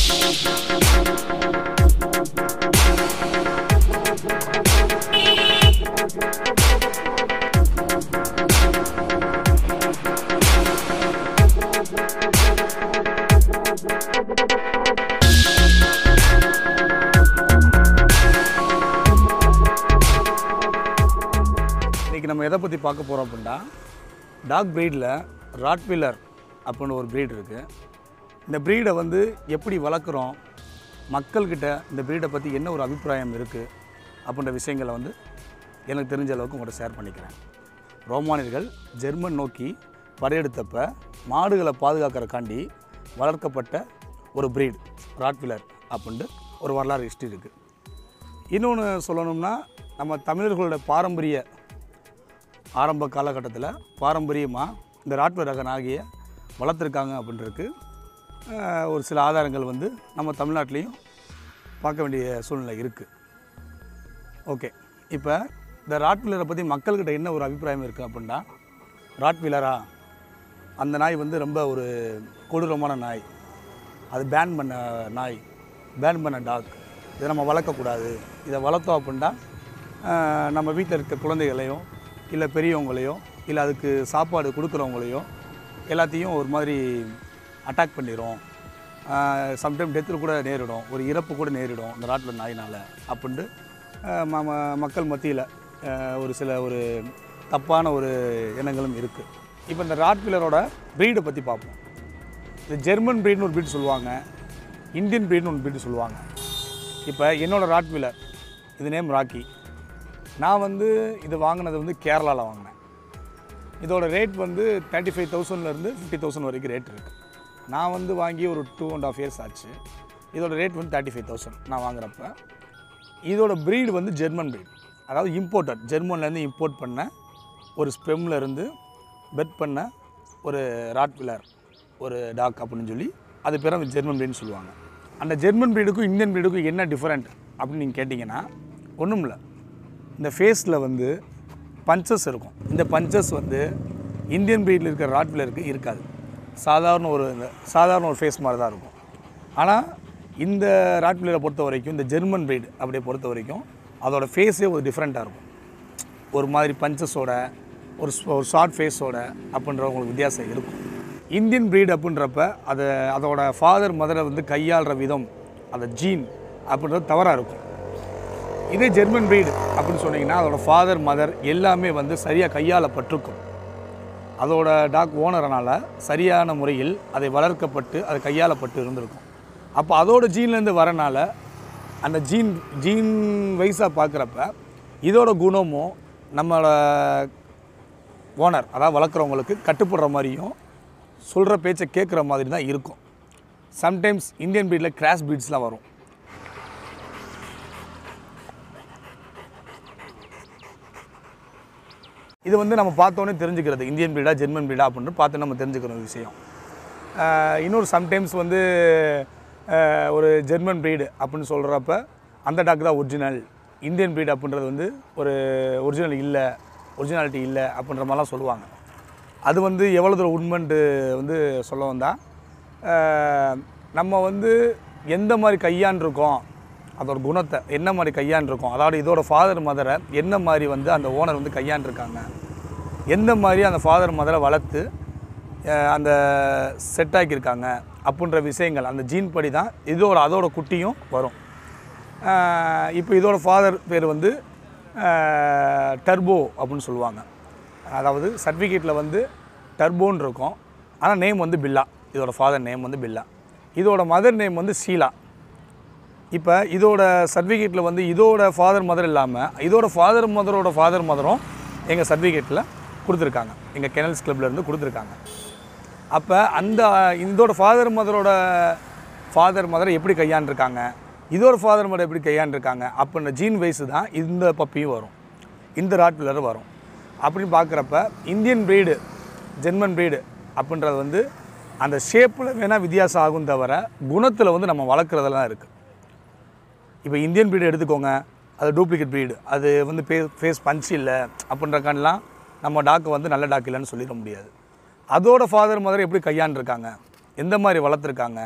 இன்றைக்கி நம்ம எதை பற்றி பார்க்க போகிறோம் அப்படின்னா டாக் ப்ரீடில் ராட்வில்லர் அப்படின்னு ஒரு ப்ரீட் இருக்குது இந்த ப்ரீடை வந்து எப்படி வளர்க்குறோம் மக்கள்கிட்ட இந்த ப்ரீடை பற்றி என்ன ஒரு அபிப்பிராயம் இருக்குது அப்படின்ற விஷயங்களை வந்து எனக்கு தெரிஞ்ச அளவுக்கு உங்கள்கிட்ட ஷேர் பண்ணிக்கிறேன் ரோமானியர்கள் ஜெர்மன் நோக்கி படையெடுத்தப்ப மாடுகளை பாதுகாக்கிறக்காண்டி வளர்க்கப்பட்ட ஒரு ப்ரீட் ராட்வில்லர் அப்படின்ட்டு ஒரு வரலாறு ஹிஸ்ட்ரி இருக்குது இன்னொன்று சொல்லணும்னா நம்ம தமிழர்களோட பாரம்பரிய ஆரம்ப காலகட்டத்தில் பாரம்பரியமாக இந்த ராட்வ ரக நாகியை வளர்த்துருக்காங்க அப்படின்றதுக்கு ஆஹ், ஒரு சில ஆதாரங்கள் வந்து நம்ம தமிழ்நாட்டிலையும் பார்க்க வேண்டிய சூழ்நிலை இருக்குது ஓகே இப்போ இந்த ராட்வீலரை பற்றி மக்கள்கிட்ட என்ன ஒரு அபிப்பிராயம் இருக்குது அப்படின்னா ராட்வீலரா அந்த நாய் வந்து ரொம்ப ஒரு கொடூரமான நாய் அது பேன் பண்ண நாய் பேன் பண்ண டாக் இதை நம்ம வளர்க்கக்கூடாது இதை வளர்த்தோம் அப்படின்னா ஆஹ், நம்ம வீட்டில் இருக்க குழந்தைகளையோ இல்லை பெரியவங்களையோ இல்லை அதுக்கு சாப்பாடு கொடுக்குறவங்களையோ எல்லாத்தையும் ஒரு மாதிரி அட்டாக் பண்ணிடும் சம்டைம் டெத்து கூட நேரிடும் ஒரு இறப்பு கூட நேரிடும் இந்த ராட்டில் நாயினால் அப்படின்ட்டு ஆஹ், ம- ம- மக்கள் மத்தியில் ஒரு சில ஒரு தப்பான ஒரு எண்ணங்களும் இருக்குது இப்போ இந்த ராட்விலரோட ப்ரீடை பற்றி பார்ப்போம் இது ஜெர்மன் ப்ரீட்னு ஒரு ப்ரீட் சொல்லுவாங்க இந்தியன் ப்ரீட்னு ஒரு ப்ரீட் சொல்லுவாங்க இப்போ என்னோட ராட்விலர் இது நேம் ராக்கி நான் வந்து இது வாங்கினது வந்து கேரளாவில் வாங்கினேன் இதோட ரேட் வந்து தேர்ட்டி ஃபைவ் தௌசண்ட்லேருந்து ஃபிஃப்டி தௌசண்ட் வரைக்கும் ரேட் இருக்குது நான் வந்து வாங்கி ஒரு டூ அண்ட் ஆஃப் இயர்ஸ் ஆச்சு இதோட ரேட் வந்து தேர்ட்டி ஃபைவ் தௌசண்ட் நான் வாங்குறப்ப இதோட ப்ரீடு வந்து ஜெர்மன் ப்ரீட் அதாவது இம்போர்ட்டட் ஜெர்மன்லேருந்து இம்போர்ட் பண்ண ஒரு ஸ்பெம்ல இருந்து பெட் பண்ண ஒரு ராட்விலர் ஒரு டாக் அப்படின்னு சொல்லி அது பேர் அந்த ஜெர்மன் ப்ரீட்னு சொல்லுவாங்க அந்த ஜெர்மன் ப்ரீடுக்கும் இந்தியன் ப்ரீடுக்கும் என்ன டிஃப்ரெண்ட் அப்படின்னு நீங்கள் கேட்டிங்கன்னா ஒன்றும் இல்லை இந்த ஃபேஸில் வந்து பஞ்சஸ் இருக்கும் இந்த பஞ்சஸ் வந்து இந்தியன் ப்ரீடில் இருக்கிற ராட்விலருக்கு இருக்காது சாதாரண ஒரு சாதாரண ஒரு ஃபேஸ் மாதிரி தான் இருக்கும் ஆனால் இந்த ராட்விலரை பொறுத்த வரைக்கும் இந்த ஜெர்மன் ப்ரீடு அப்படியே பொறுத்த வரைக்கும் அதோட ஃபேஸே ஒரு டிஃப்ரெண்ட்டாக இருக்கும் ஒரு மாதிரி பஞ்சஸோட ஒரு ஸ்- ஒரு ஷார்ட் ஃபேஸோட அப்படின்ற உங்களுக்கு வித்தியாசம் இருக்கும் இந்தியன் ப்ரீட் அப்படின்றப்ப அதை அதோட ஃபாதர் மதரை வந்து கையாளுற விதம் அந்த ஜீன் அப்படின்றது தவறாக இருக்கும் இதே ஜெர்மன் ப்ரீடு அப்படின்னு சொன்னீங்கன்னா அதோட ஃபாதர் மதர் எல்லாமே வந்து சரியாக கையாளப்பட்டிருக்கும் அதோட டாக் ஓனரனால் சரியான முறையில் அதை வளர்க்கப்பட்டு அது கையாளப்பட்டு இருந்திருக்கும் அப்போ அதோட ஜீன்லேருந்து வரனால அந்த ஜீன் ஜீன் வைஸாக பார்க்குறப்ப இதோட குணமும் நம்மளோட ஓனர் அதாவது வளர்க்குறவங்களுக்கு கட்டுப்படுற மாதிரியும் சொல்கிற பேச்சை கேட்குற மாதிரி தான் இருக்கும் சம்டைம்ஸ் இந்தியன் ப்ரீடில் கிராஷ் பீட்ஸ்லாம் வரும் இது வந்து நம்ம பார்த்தோன்னே தெரிஞ்சுக்கிறது இந்தியன் ப்ரீடா ஜெர்மன் ப்ரீடா அப்படின்னு பார்த்து நம்ம தெரிஞ்சுக்கிற ஒரு விஷயம் ஆஹ் இன்னொரு சம்டைம்ஸ் வந்து ஆஹ் ஒரு ஜெர்மன் ப்ரீடு அப்படின்னு சொல்கிறப்ப அந்த டாக் தான் ஒரிஜினல் இந்தியன் ப்ரீட் அப்படின்றது வந்து ஒரு ஒரிஜினல் இல்லை ஒரிஜினாலிட்டி இல்லை அப்படின்ற மாதிரிலாம் சொல்லுவாங்க அது வந்து எவ்வளோ தூரம் உண்மைன்ட்டு வந்து சொல்ல வந்தால் நம்ம வந்து எந்த மாதிரி கையாண்டிருக்கோம் அதோட குணத்தை என்ன மாதிரி கையாண்டிருக்கோம் அதாவது இதோட ஃபாதர் மதரை என்ன மாதிரி வந்து அந்த ஓனர் வந்து கையாண்டிருக்காங்க எந்த மாதிரி அந்த ஃபாதர் மதரை வளர்த்து அஹ், அந்த செட் ஆக்கியிருக்காங்க அப்படின்ற விஷயங்கள் அந்த ஜீன் படி தான் இதோட அதோட குட்டியும் வரும் அஹ், இப்போ இதோட ஃபாதர் பேர் வந்து டர்போ அப்படின்னு சொல்லுவாங்க அதாவது சர்டிஃபிகேட்டில் வந்து டர்போன்னு இருக்கும் ஆனால் நேம் வந்து பில்லா இதோட ஃபாதர் நேம் வந்து பில்லா இதோட மதர் நேம் வந்து ஷீலா இப்போ இதோட சர்டிஃபிகேட்டில் வந்து இதோட ஃபாதர் மதர் இல்லாமல் இதோட ஃபாதர் மதரோட ஃபாதர் மதரும் எங்கள் சர்டிஃபிகேட்டில் கொடுத்துருக்காங்க எங்கள் கெனல்ஸ் இருந்து கொடுத்துருக்காங்க அப்போ அந்த இதோட ஃபாதர் மதரோட ஃபாதர் மதரை எப்படி கையாண்டிருக்காங்க இதோட ஃபாதர் மதர் எப்படி கையாண்டிருக்காங்க அப்படின்ற ஜீன் வைஸ் தான் இந்த பப்பியும் வரும் இந்த ராட்விலரும் வரும் அப்படின்னு பார்க்குறப்ப இந்தியன் ப்ரீடு ஜெர்மன் ப்ரீடு அப்படின்றது வந்து அந்த ஷேப்பில் வேணால் வித்தியாசம் ஆகும் தவிர குணத்தில் வந்து நம்ம வளர்க்குறதெல்லாம் இருக்குது இப்போ இந்தியன் ப்ரீடு எடுத்துக்கோங்க அது டூப்ளிகேட் ப்ரீடு அது வந்து ஃபே ஃபேஸ் பஞ்ச் இல்லை அப்படின்றக்கான்லாம் நம்ம டாக்கு வந்து நல்ல டாக் இல்லைன்னு சொல்லிட முடியாது அதோட ஃபாதர் மதர் எப்படி கையாண்டிருக்காங்க எந்த மாதிரி வளர்த்துருக்காங்க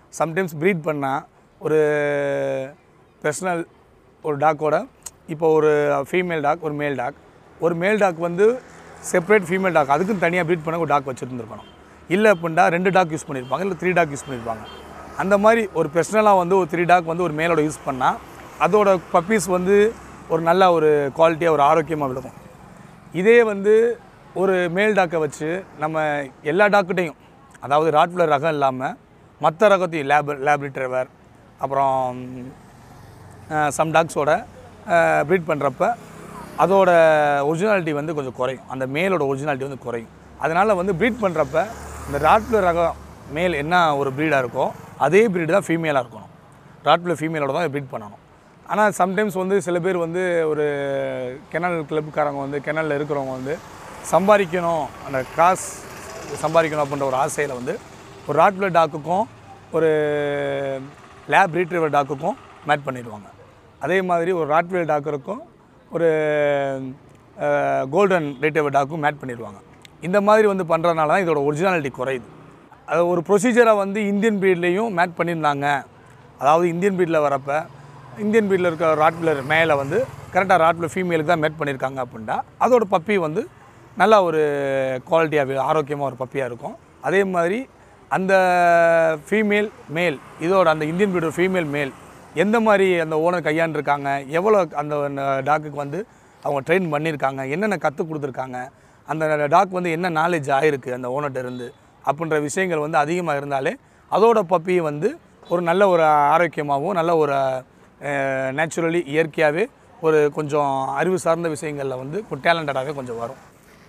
சம்டைம்ஸ் ப்ரீட் பண்ணால் ஒரு பர்சனல் ஒரு டாக்கோட இப்போ ஒரு ஃபீமேல் டாக் ஒரு மேல் டாக் ஒரு மேல் டாக் வந்து செப்பரேட் ஃபீமேல் டாக் அதுக்கும் தனியாக ப்ரீட் பண்ண ஒரு டாக் வச்சுருந்துருக்கணும் இல்லை அப்படின்னா ரெண்டு டாக் யூஸ் பண்ணியிருப்பாங்க இல்லை த்ரீ டாக் யூஸ் பண்ணியிருப்பாங்க அந்த மாதிரி ஒரு பர்சனலாக வந்து ஒரு த்ரீ டாக் வந்து ஒரு மேலோட யூஸ் பண்ணால் அதோட பப்பீஸ் வந்து ஒரு நல்ல ஒரு குவாலிட்டியாக ஒரு ஆரோக்கியமாக விழுகும் இதே வந்து ஒரு மேல் டாக்கை வச்சு நம்ம எல்லா டாக்கிட்டையும் அதாவது ராட்விலர் ரகம் இல்லாமல் மற்ற ரகத்தையும் லேப் லேப் ரிட்ரைவர் அப்புறம் சம் டாக்ஸோட ப்ரீட் பண்ணுறப்ப அதோட ஒரிஜினாலிட்டி வந்து கொஞ்சம் குறையும் அந்த மேலோட ஒரிஜினாலிட்டி வந்து குறையும் அதனால் வந்து ப்ரீட் பண்ணுறப்ப இந்த ராட்விலர் ரகம் மேல் என்ன ஒரு ப்ரீடாக இருக்கோ அதே ப்ரீடு தான் ஃபீமேலாக இருக்கணும் ராட்விலர் ஃபீமேலோட தான் ப்ரீட் பண்ணணும் ஆனால் சம்டைம்ஸ் வந்து சில பேர் வந்து ஒரு கெனல் கிளப்புக்காரங்க வந்து கெனலில் இருக்கிறவங்க வந்து சம்பாதிக்கணும் அந்த காசு சம்பாதிக்கணும் அப்படின்ற ஒரு ஆசையில் வந்து ஒரு ராட்விலர் டாக்குக்கும் ஒரு லேப் ரீட்ரிவர் டாக்குக்கும் மேட் பண்ணிடுவாங்க அதே மாதிரி ஒரு ராட்விலர் டாக்கருக்கும் ஒரு கோல்டன் ரீட்ரிவர் டாக்கும் மேட் பண்ணிடுவாங்க இந்த மாதிரி வந்து பண்ணுறதுனால தான் இதோட ஒரிஜினாலிட்டி குறையுது அது ஒரு ப்ரொசீஜரை வந்து இந்தியன் ப்ரீட்லேயும் மேட் பண்ணியிருந்தாங்க அதாவது இந்தியன் ப்ரீடில் வரப்போ இந்தியன் ப்ரீடில் இருக்க ராட்விலர் மேலே வந்து கரெக்டாக ராட்விலர் ஃபீமேலுக்கு தான் மேட் பண்ணியிருக்காங்க அப்படின்னா அதோட பப்பி வந்து நல்லா ஒரு குவாலிட்டியாக ஆரோக்கியமாக ஒரு பப்பியாக இருக்கும் அதே மாதிரி அந்த ஃபீமேல் மேல் இதோட அந்த இந்தியன் ப்ரீடர் ஃபீமேல் மேல் எந்த மாதிரி அந்த ஓனர் கையாண்டிருக்காங்க எவ்வளோ அந்த டாக்குக்கு வந்து அவங்க ட்ரெயின் பண்ணியிருக்காங்க என்னென்ன கற்றுக் கொடுத்துருக்காங்க அந்த டாக் வந்து என்ன நாலேஜ் ஆகிருக்கு அந்த ஓனர்கிட்ட இருந்து அப்படின்ற விஷயங்கள் வந்து அதிகமாக இருந்தாலே அதோட பப்பி வந்து ஒரு நல்ல ஒரு ஆரோக்கியமாகவும் நல்ல ஒரு நேச்சுரலி இயற்கையாகவே ஒரு கொஞ்சம் அறிவு சார்ந்த விஷயங்களில் வந்து டேலண்டடாகவே கொஞ்சம் வரும்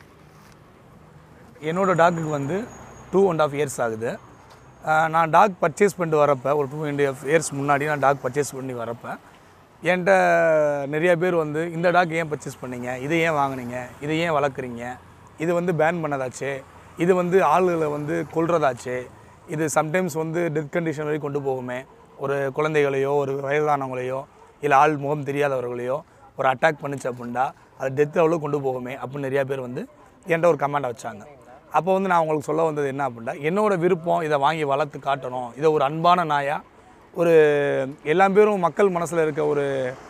என்னோடய டாக்குக்கு வந்து டூ அண்ட் ஆஃப் இயர்ஸ் ஆகுது ஆஹ் நான் டாக் பர்ச்சேஸ் பண்ணிட்டு வரப்போ ஒரு டூ அண்ட் ஆஃப் இயர்ஸ் முன்னாடி நான் டாக் பர்ச்சேஸ் பண்ணி வரப்போ என்கிட்ட நிறைய பேர் வந்து இந்த டாக் ஏன் பர்ச்சேஸ் பண்ணீங்க இதை ஏன் வாங்குனீங்க இதை ஏன் வளர்க்குறீங்க இது வந்து பேன் பண்ணதாச்சே இது வந்து ஆளுகளை வந்து கொல்றதாச்சே இது சம்டைம்ஸ் வந்து டெத் கண்டிஷன் வரைக்கும் கொண்டு போகுமே ஒரு குழந்தைகளையோ ஒரு வயதானவங்களையோ இல்லை ஆள் முகம் தெரியாதவர்களையோ ஒரு அட்டாக் பண்ணுச்சு அப்படின்னா அது டெத் அவ்வளோ கொண்டு போகுமே அப்படின்னு நிறையா பேர் வந்து என்கிட்ட ஒரு கமெண்டை வச்சாங்க அப்போ வந்து நான் உங்களுக்கு சொல்ல வந்தது என்ன அப்படின்னா என்னோட விருப்பம் இதை வாங்கி வளர்த்து காட்டணும் இதை ஒரு அன்பான நாயாக ஒரு எல்லா பேரும் மக்கள் மனசில் இருக்க ஒரு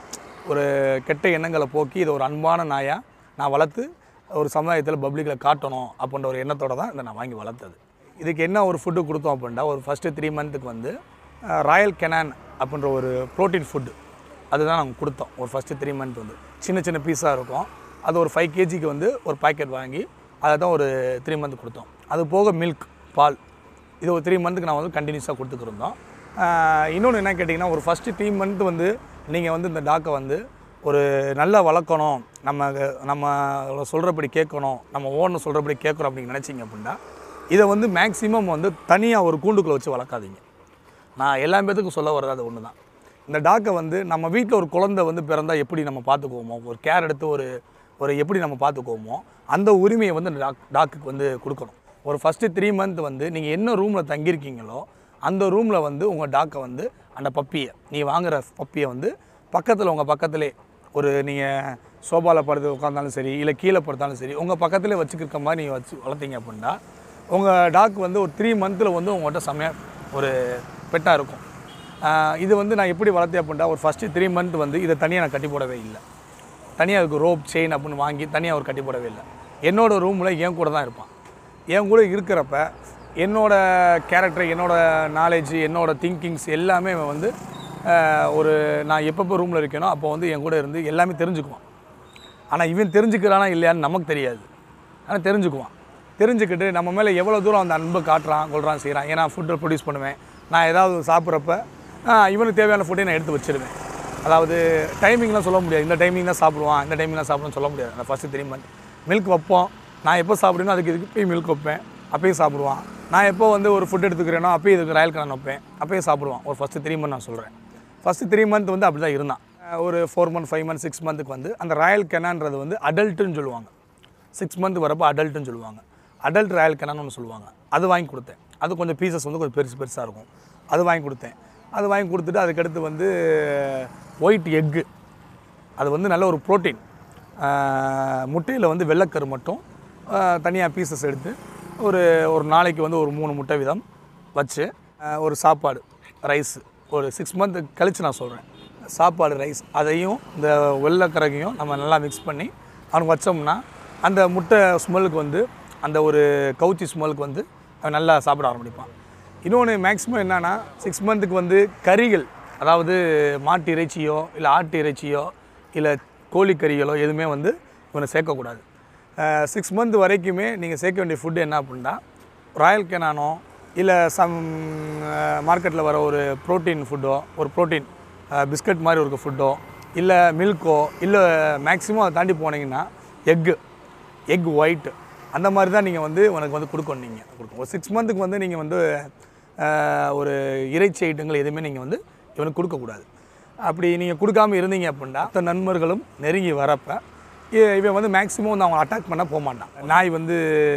ஒரு கெட்ட எண்ணங்களை போக்கி இதை ஒரு அன்பான நாயாக நான் வளர்த்து ஒரு சமுதாயத்தில் பப்ளிக்கில் காட்டணும் அப்படின்ற ஒரு எண்ணத்தோட தான் இதை நான் வாங்கி வளர்த்தது இதுக்கு என்ன ஒரு ஃபுட்டு கொடுத்தோம் அப்படின்னா ஒரு ஃபஸ்ட்டு த்ரீ மந்த்துக்கு வந்து ராயல் கெனான் அப்படின்ற ஒரு ப்ரோட்டீன் ஃபுட்டு அதுதான் நாங்கள் கொடுத்தோம் ஒரு ஃபஸ்ட்டு த்ரீ மந்த் வந்து சின்ன சின்ன பீஸாக இருக்கும் அது ஒரு ஃபைவ் கேஜிக்கு வந்து ஒரு பாக்கெட் வாங்கி அதை தான் ஒரு த்ரீ மந்த் கொடுத்தோம் அது போக மில்க் பால் இது ஒரு த்ரீ மந்த்துக்கு நான் வந்து கண்டினியூஸாக கொடுத்துக்கிருந்தோம் இன்னொன்று என்ன கேட்டிங்கன்னா ஒரு ஃபஸ்ட்டு த்ரீ மந்த் வந்து நீங்கள் வந்து இந்த டாக்கை வந்து ஒரு நல்லா வளர்க்கணும் நம்ம நம்ம சொல்கிறபடி கேட்கணும் நம்ம ஓன்னு சொல்கிறபடி கேட்குறோம் அப்படின்னு நினச்சிங்க அப்படின்னா இதை வந்து மேக்ஸிமம் வந்து தனியாக ஒரு கூண்டுக்குள்ளே வச்சு வளர்க்காதீங்க நான் எல்லா பேத்துக்கும் சொல்ல வர்றது அது ஒன்று தான் இந்த டாக்கை வந்து நம்ம வீட்டில் ஒரு குழந்தை வந்து பிறந்தா எப்படி நம்ம பார்த்துக்குவோமோ ஒரு கேர் எடுத்து ஒரு ஒரு எப்படி நம்ம பார்த்துக்குவோமோ அந்த உரிமையை வந்து அந்த டாக் டாக்குக்கு வந்து கொடுக்கணும் ஒரு ஃபஸ்ட்டு த்ரீ மந்த் வந்து நீங்கள் என்ன ரூமில் தங்கியிருக்கீங்களோ அந்த ரூமில் வந்து உங்கள் டாக்கை வந்து அந்த பப்பியை நீ வாங்குற பப்பியை வந்து பக்கத்தில் உங்கள் பக்கத்திலே ஒரு நீங்கள் சோபாவில் படுத்து உட்காந்தாலும் சரி இல்லை கீழே படுத்தாலும் சரி உங்கள் பக்கத்திலே வச்சுக்கிற மாதிரி நீங்கள் வச்சு வளர்த்தீங்க அப்படின்னா உங்கள் டாக் வந்து ஒரு த்ரீ மந்தில் வந்து உங்கள்கிட்ட செம்மையாக ஒரு பெட்டாக இருக்கும் ஆஹ் இது வந்து நான் எப்படி வளர்த்தேன் அப்படின்னா ஒரு ஃபஸ்ட்டு த்ரீ மந்த் வந்து இதை தனியாக நான் கட்டி போடவே இல்லை தனியாக அதுக்கு ரோப் செயின் அப்படின்னு வாங்கி தனியாக அவர் கட்டி போடவே இல்லை என்னோட ரூமில் என் கூட தான் இருப்பான் என் கூட இருக்கிறப்ப என்னோட கேரக்டர் என்னோட நாலேஜ் என்னோட திங்கிங்ஸ் எல்லாமே இவன் வந்து ஆஹ் ஒரு நான் எப்பப்போ ரூமில் இருக்கேனோ அப்போ வந்து என் கூட இருந்து எல்லாமே தெரிஞ்சுக்குவான் ஆனால் இவன் தெரிஞ்சுக்கிறானா இல்லையான்னு நமக்கு தெரியாது ஆனால் தெரிஞ்சுக்குவான் தெரிஞ்சுக்கிட்டு நம்ம மேலே எவ்வளோ தூரம் அந்த அன்பை காட்டுறான் கொள்றான் செய்கிறான் ஏன்னா ஃபுட்டை ப்ரொடியூஸ் பண்ணுவேன் நான் ஏதாவது சாப்பிட்றப்ப இவனுக்கு தேவையான ஃபுட்டை நான் எடுத்து வச்சிருவேன் அதாவது டைமிங்லாம் சொல்ல முடியாது இந்த டைமிங் தான் சாப்பிடுவான் இந்த டைமிங் தான் சாப்பிடுன்னு சொல்ல முடியாது அந்த ஃபஸ்ட்டு த்ரீ மந்த் மில்க் வைப்போம் நான் எப்போ சாப்பிடுனோ அதுக்கு இதுக்கு போய் மில்க் வைப்பேன் அப்பயும் சாப்பிடுவான் நான் எப்போ வந்து ஒரு ஃபுட் எடுத்துக்கிறேனோ அப்பயும் இதுக்கு ராயல் கலன் வைப்பேன் அப்பயும் சாப்பிடுவான் ஒரு ஃபஸ்ட்டு த்ரீ மந்த் நான் சொல்கிறேன் ஃபஸ்ட்டு த்ரீ மந்த் வந்து அப்படி தான் இருந்தான் அஹ் ஒரு four month five month six மந்த்துக்கு வந்து அந்த ராயல் கெனான்றது வந்து அடல்ட்டுன்னு சொல்லுவாங்க சிக்ஸ் மந்த் வரப்போ அடல்ட்டுன்னு சொல்லுவாங்க அடல்ட் ராயல் கெனான்னு ஒன்று சொல்லுவாங்க அது வாங்கி கொடுத்தேன் அது கொஞ்சம் பீசஸ் வந்து கொஞ்சம் பெருசு பெருசாக இருக்கும் அது வாங்கி கொடுத்தேன் அது வாங்கி கொடுத்துட்டு அதுக்கடுத்து வந்து ஒயிட் எக்கு அது வந்து நல்ல ஒரு ப்ரோட்டீன் முட்டையில் வந்து வெள்ளைக்கரு மட்டும் தனியாக பீசஸ் எடுத்து ஒரு ஒரு நாளைக்கு வந்து ஒரு மூணு முட்டை வீதம் வச்சு ஆஹ் ஒரு சாப்பாடு ரைஸ் ஒரு சிக்ஸ் மந்த் கழித்து நான் சொல்கிறேன் சாப்பாடு ரைஸ் அதையும் இந்த வெள்ளைக்கரகையும் நம்ம நல்லா மிக்ஸ் பண்ணி அவனுக்கு வச்சோம்னா அந்த முட்டை ஸ்மெல்லுக்கு வந்து அந்த ஒரு கவுச்சி ஸ்மெல்லுக்கு வந்து அவன் நல்லா சாப்பிட ஆரம்பிப்பான் இன்னொன்று மேக்ஸிமம் என்னன்னா சிக்ஸ் மந்த்துக்கு வந்து கறிகள் அதாவது மாட்டு இறைச்சியோ இல்லை ஆட்டு இறைச்சியோ இல்லை கோழிக்கறிகளோ எதுவுமே வந்து இவனை சேர்க்கக்கூடாது சிக்ஸ் மந்த் வரைக்குமே நீங்கள் சேர்க்க வேண்டிய ஃபுட்டு என்ன அப்படின்னா ராயல் கெனானோ இல்லை சம் மார்க்கெட்டில் வர ஒரு ப்ரோட்டீன் ஃபுட்டோ ஒரு ப்ரோட்டீன் பிஸ்கட் மாதிரி ஒரு ஃபுட்டோ இல்லை மில்க்கோ இல்லை மேக்ஸிமம் அதை தாண்டி போனீங்கன்னா எக்கு எக் ஒயிட் அந்த மாதிரி தான் நீங்கள் வந்து உனக்கு வந்து கொடுக்கணும் நீங்கள் கொடுக்கணும் ஒரு சிக்ஸ் மந்த்துக்கு வந்து நீங்கள் வந்து அஹ், ஒரு இறைச்சி ஐட்டங்கள் எதுவுமே நீங்கள் வந்து இவனுக்கு கொடுக்கக்கூடாது அப்படி நீங்கள் கொடுக்காம இருந்தீங்க அப்படின்னா மற்ற நண்பர்களும் நெருங்கி வரப்போ இ- இவன் வந்து மேக்ஸிமம் வந்து அவங்க அட்டாக் பண்ண போக மாட்டான் நாய் வந்து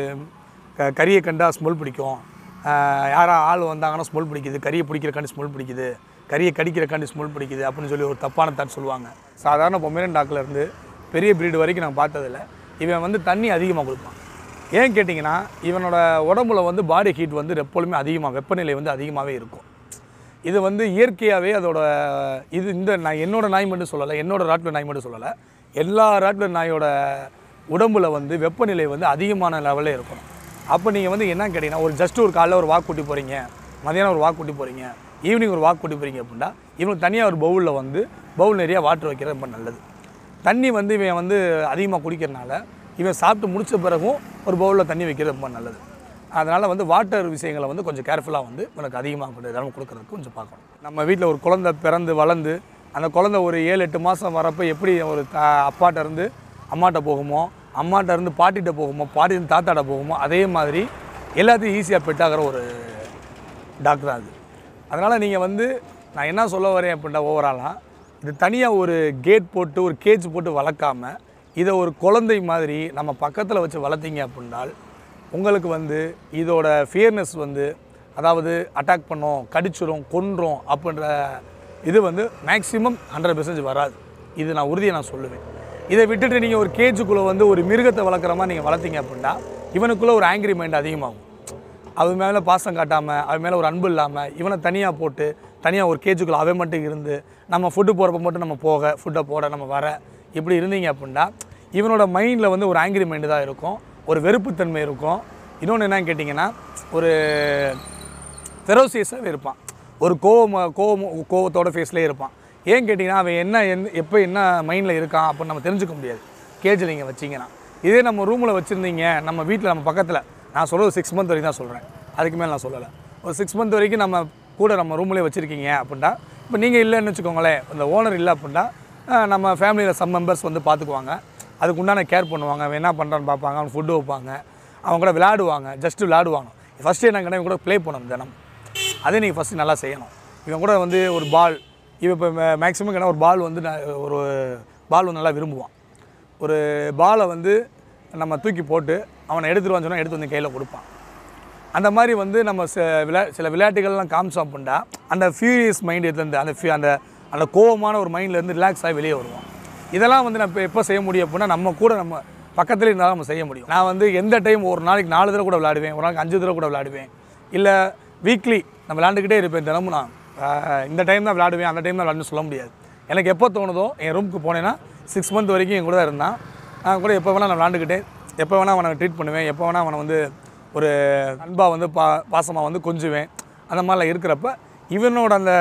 க கறியை கண்டா ஸ்மெல் பிடிக்கும் அஹ், யாரா ஆள் வந்தாங்கன்னா ஸ்மெல் பிடிக்குது கறியை பிடிக்கிறக்காண்டி ஸ்மெல் பிடிக்குது கறியை கடிக்கிறக்காண்டி ஸ்மெல் பிடிக்குது அப்படின்னு சொல்லி ஒரு தப்பான தாட் சொல்லுவாங்க சாதாரண பொம்மேரன் டாக்ல இருந்து பெரிய பிரீடு வரைக்கும் நான் பார்த்ததில்ல இவன் வந்து தண்ணி அதிகமாக கொடுப்பான் ஏன் கேட்டிங்கன்னா இவனோட உடம்புல வந்து பாடி ஹீட் வந்து எப்பொழுதுமே அதிகமாக வெப்பநிலை வந்து அதிகமாகவே இருக்கும் இது வந்து இயற்கையாகவே அதோட இது இந்த நான் என்னோட நாய் மட்டும் சொல்லலை என்னோட ராட்லர் நாய் மட்டும் சொல்லலை எல்லா ராட்லர் நாயோட உடம்புல வந்து வெப்பநிலை வந்து அதிகமான லெவலில் இருக்கணும் அப்போ நீங்கள் வந்து என்ன கேட்டிங்கன்னா ஒரு ஜஸ்ட் ஒரு காலைல ஒரு வாக் கூட்டி போகிறீங்க மதியானம் ஒரு வாக் கூட்டி போகிறீங்க ஈவினிங் ஒரு வாக் கூட்டி போகிறீங்க அப்படின்னா இவனுக்கு தனியாக ஒரு பவுலில் வந்து பவுல் நிறைய வாட்டர் வைக்கிறது ரொம்ப நல்லது தண்ணி வந்து இவன் வந்து அதிகமாக குடிக்கிறனால இவன் சாப்பிட்டு முடிச்ச பிறகும் ஒரு பவுலில் தண்ணி வைக்கிறது ரொம்ப நல்லது அதனால் வந்து வாட்டர் விஷயங்களை வந்து கொஞ்சம் கேர்ஃபுல்லாக வந்து உனக்கு அதிகமாக கொண்டு தினமும் கொடுக்கறதுக்கு கொஞ்சம் பார்க்கணும் நம்ம வீட்டில் ஒரு குழந்தை பிறந்து வளர்ந்து அந்த குழந்தை ஒரு ஏழு எட்டு மாதம் வரப்போ எப்படி ஒரு தா அப்பாட்ட இருந்து அம்மாட்ட போகுமோ அம்மாட்ட இருந்து பாட்டிகிட்ட போகுமோ பாட்டி இருந்து தாத்தாட்ட போகுமோ அதே மாதிரி எல்லாத்தையும் ஈஸியாக பெட்டாகிற ஒரு டாக்டர் அது அதனால் நீங்கள் வந்து நான் என்ன சொல்ல வரேன் அப்படின்னா ஓவராலாக இது தனியாக ஒரு கேட் போட்டு ஒரு கேஜ் போட்டு வளர்க்காம இதை ஒரு குழந்தை மாதிரி நம்ம பக்கத்தில் வச்சு வளர்த்தீங்க அப்படின்னால் உங்களுக்கு வந்து இதோட ஃபியர்னஸ் வந்து அதாவது அட்டாக் பண்ணோம் கடிச்சிரும் கொன்றோம் அப்படின்ற இது வந்து மேக்ஸிமம் ஹண்ட்ரட் பெர்சன்டேஜ் வராது இது நான் உறுதியை நான் சொல்லுவேன் இதை விட்டுட்டு நீங்கள் ஒரு கேஜுக்குள்ளே வந்து ஒரு மிருகத்தை வளர்க்குற மாதிரி நீங்கள் வளர்த்தீங்க அப்படின்னா இவனுக்குள்ளே ஒரு ஆங்கிரி மைண்ட் அதிகமாகும் அவன் மேலே பாசம் காட்டாமல் அவன் மேலே ஒரு அன்பு இல்லாமல் இவனை தனியாக போட்டு தனியாக ஒரு கேஜுக்குள்ள அவன் மட்டும் இருந்து நம்ம ஃபுட்டு போகிறப்ப மட்டும் நம்ம போக ஃபுட்டை போட நம்ம வர இப்படி இருந்தீங்க அப்படின்னா இவனோட மைண்டில் வந்து ஒரு ஆங்கிரி மைண்டு தான் இருக்கும் ஒரு வெறுப்புத்தன்மை இருக்கும் இன்னொன்று என்னன்னு கேட்டிங்கன்னா ஒரு ஃபெரோசியஸாகவே இருப்பான் ஒரு கோவம் கோவம் கோவத்தோட ஃபேஸ்லேயே இருப்பான் ஏன் கேட்டிங்கன்னா அவன் என்ன எந்த எப்போ என்ன மைண்டில் இருக்கான் அப்படின்னு நம்ம தெரிஞ்சுக்க முடியாது கேஜில் நீங்கள் வச்சிங்கன்னா இதே நம்ம ரூமில் வச்சுருந்தீங்க நம்ம வீட்டில் நம்ம பக்கத்தில் நான் சொல்கிறது சிக்ஸ் மந்த் வரைக்கும் தான் சொல்கிறேன் அதுக்கு மேலே நான் சொல்லலை ஒரு சிக்ஸ் மந்த் வரைக்கும் நம்ம கூட நம்ம ரூம்லேயே வச்சுருக்கீங்க அப்படின்னா இப்போ நீங்கள் இல்லைன்னு வச்சுக்கோங்களேன் இந்த ஓனர் இல்லை அப்படின்னா அஹ், நம்ம ஃபேமிலியில் சம் மெம்பர்ஸ் வந்து பார்த்துக்குவாங்க அதுக்கு உண்டான கேர் பண்ணுவாங்க அவன் என்ன பண்ணுறான்னு பார்ப்பாங்க அவன் ஃபுட்டு வைப்பாங்க அவங்க கூட விளையாடுவாங்க ஜஸ்ட்டு விளையாடுவாங்க ஃபஸ்ட்டு என்ன இவன் கூட ப்ளே பண்ணணும் தினம் அதே நீங்கள் ஃபஸ்ட்டு நல்லா செய்யணும் இவன் கூட வந்து ஒரு பால் இவன் இப்போ மேக்ஸிமம் என்ன ஒரு பால் வந்து நான் ஒரு பால் வந்து நல்லா விரும்புவான் ஒரு பாலை வந்து நம்ம தூக்கி போட்டு அவனை எடுத்துருவான்னு சொன்னால் எடுத்து வந்து கையில் கொடுப்பான் அந்த மாதிரி வந்து நம்ம ச விளையா சில விளையாட்டுகள்லாம் காமிச்சோம் அப்படின்னா அந்த ஃபியூரியஸ் மைண்ட் இருந்து அந்த fe- அந்த அந்த கோவமான ஒரு மைண்ட்லேருந்து ரிலாக்ஸ் ஆகி வெளியே வருவோம் இதெல்லாம் வந்து நம்ம எப்போ செய்ய முடியும் அப்படின்னா நம்ம கூட நம்ம பக்கத்துல இருந்தாலும் நம்ம செய்ய முடியும் நான் வந்து எந்த டைம் ஒரு நாளைக்கு நாலு தடவை கூட விளையாடுவேன் ஒரு நாளைக்கு அஞ்சு தடவை கூட விளையாடுவேன் இல்லை வீக்லி நான் விளையாண்டுக்கிட்டே இருப்பேன் தினமும் நான் ஆஹ் இந்த டைம் தான் விளையாடுவேன் அந்த டைம் தான் விளையாடுன்னு சொல்ல முடியாது எனக்கு எப்போ தோணுதோ என் ரூமுக்கு போனேன்னா சிக்ஸ் மந்த் வரைக்கும் என் கூட தான் இருந்தான் நான் கூட எப்போ வேணால் நான் விளாண்டுக்கிட்டேன் எப்போ வேணால் அவனை ட்ரீட் பண்ணுவேன் எப்போ வேணால் அவனை வந்து ஒரு அன்பாக வந்து பா பாசமாக வந்து கொஞ்சுவேன் அந்த மாதிரிலாம் இருக்கிறப்ப இவனோட அந்த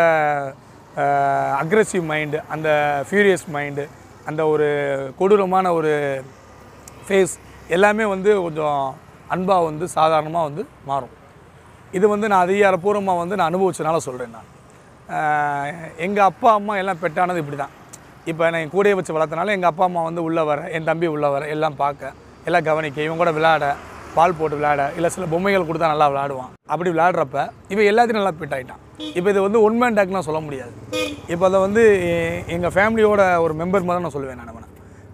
அக்ரெசிவ் மைண்டு அந்த ஃபியூரியஸ் மைண்டு அந்த ஒரு கொடூரமான ஒரு ஃபேஸ் எல்லாமே வந்து கொஞ்சம் அன்பாக வந்து சாதாரணமாக வந்து மாறும் இது வந்து நான் அதிகாரப்பூர்வமாக வந்து நான் அனுபவிச்சனால சொல்கிறேன் நான் எங்கள் அப்பா அம்மா எல்லாம் பெட்டானது இப்படி தான் இப்போ நான் என் கூடயே வச்சு வளர்த்தனால எங்கள் அப்பா அம்மா வந்து உள்ளே வர என் தம்பி உள்ளே வர எல்லாம் பார்க்க எல்லாம் கவனிக்க இவன் கூட விளையாட பால் போட்டு விளையாட இல்லை சில பொம்மைகள் கொடுத்தா நல்லா விளையாடுவான் அப்படி விளையாடுறப்ப இவன் எல்லாத்தையும் நல்லா ஃபிட் ஆகிட்டான் இப்போ இது வந்து ஒன் மேன் டாக்லாம் சொல்ல முடியாது இப்போ அதை வந்து எங்கள் ஃபேமிலியோட ஒரு மெம்பர் மாதிரி நான் சொல்லுவேன் நான் அவனை